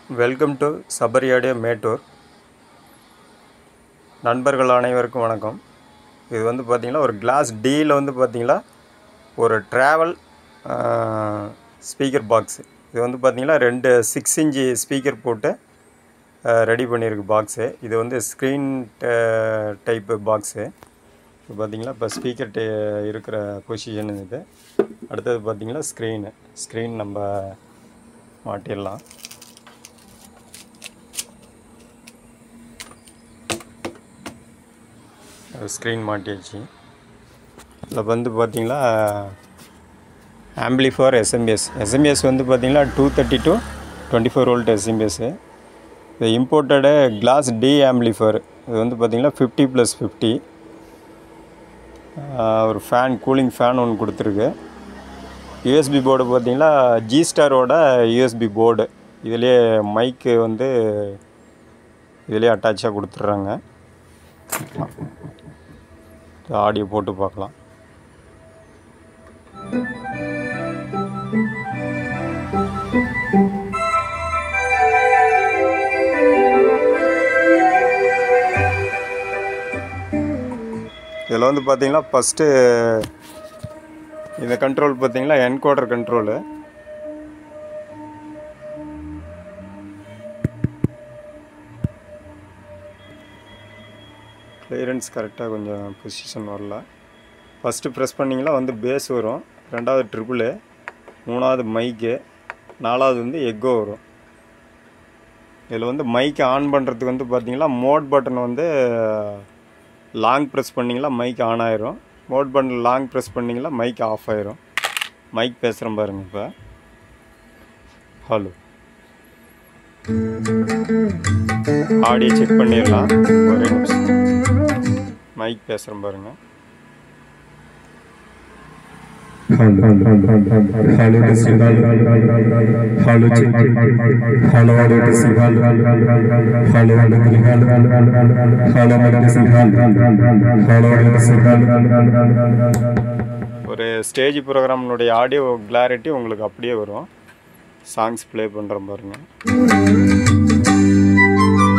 welcome to சபரியாடியோ Mettur நண்பர்கள் அனைவருக்கும் வணக்கம் இது வந்து பார்த்திங்கன்னா ஒரு கிளாஸ் டீயில் வந்து பார்த்திங்கன்னா ஒரு ட்ராவல் ஸ்பீக்கர் பாக்ஸ் இது வந்து பார்த்திங்கன்னா ரெண்டு சிக்ஸ் இன்ச்சு ஸ்பீக்கர் போட்டு ரெடி பண்ணியிருக்கு பாக்ஸு இது வந்து ஸ்க்ரீன் டைப்பு பாக்ஸு இப்போ பார்த்தீங்களா இப்போ ஸ்பீக்கர் டே இருக்கிற பொசிஷன் இது அடுத்தது பார்த்தீங்கன்னா ஸ்க்ரீனு ஸ்க்ரீன் நம்ம மாட்டிடலாம் ஸ்க்ரீன் மாட்டியாச்சு இதில் வந்து பார்த்தீங்களா ஆம்பிளிஃபவர் எஸ்எம்பிஎஸ் எஸ்எம்பிஎஸ் வந்து பார்த்தீங்கன்னா two thirty to twenty four volt SMPS இது இம்போர்ட்டடு கிளாஸ் டி ஆம்பிளிஃபவர் இது வந்து பார்த்தீங்கன்னா ஃபிஃப்டி ப்ளஸ் ஃபிஃப்டி ஒரு ஃபேன் கூலிங் ஃபேன் ஒன்று கொடுத்துருக்கு யூஎஸ்பி போர்டு பார்த்தீங்கன்னா ஜி ஸ்டாரோட யூஎஸ்பி போர்டு இதிலே மைக்கு வந்து இதிலே அட்டாச்சாக கொடுத்துட்றாங்க ஆடியோ போட்டு பார்க்கலாம் இதில் வந்து பார்த்தீங்கன்னா ஃபஸ்ட்டு இந்த கண்ட்ரோல் பார்த்தீங்கன்னா என்கோடர் கண்ட்ரோலு கிளியரன்ஸ் கரெக்டாக கொஞ்சம் பொசிஷன் வரல ஃபஸ்ட்டு ப்ரெஸ் பண்ணிங்கன்னா வந்து பேஸ் வரும் ரெண்டாவது ட்ரிபிளு மூணாவது மைக்கு நாலாவது வந்து எக்கோ வரும் இதில் வந்து மைக் ஆன் பண்ணுறதுக்கு வந்து பார்த்தீங்கன்னா மோட் பட்டன் வந்து லாங் ப்ரெஸ் பண்ணிங்களா மைக் ஆன் ஆயிரும் மோட் பட்டன் லாங் ப்ரெஸ் பண்ணிங்களா மைக் ஆஃப் ஆயிரும் மைக் பேசுகிறேன் பாருங்கள் இப்போ ஹலோ ஆடியோ செக் பண்ணிடலாம் ஒரே நிமிஷம் மைக் பேசுகிறேன் பாருங்கள் Hello, hello, testing, hello, hello, check, hello, hello, testing, hello, hello, hello, testing, hello, hello, hello, testing, hello, hello, testing, ஒரு ஸ்டேஜ் ப்ரோக்ராம்னுடைய ஆடியோ கிளாரிட்டி உங்களுக்கு அப்படியே வரும் சாங்ஸ் ப்ளே பண்ணுறேன் பாருங்கள்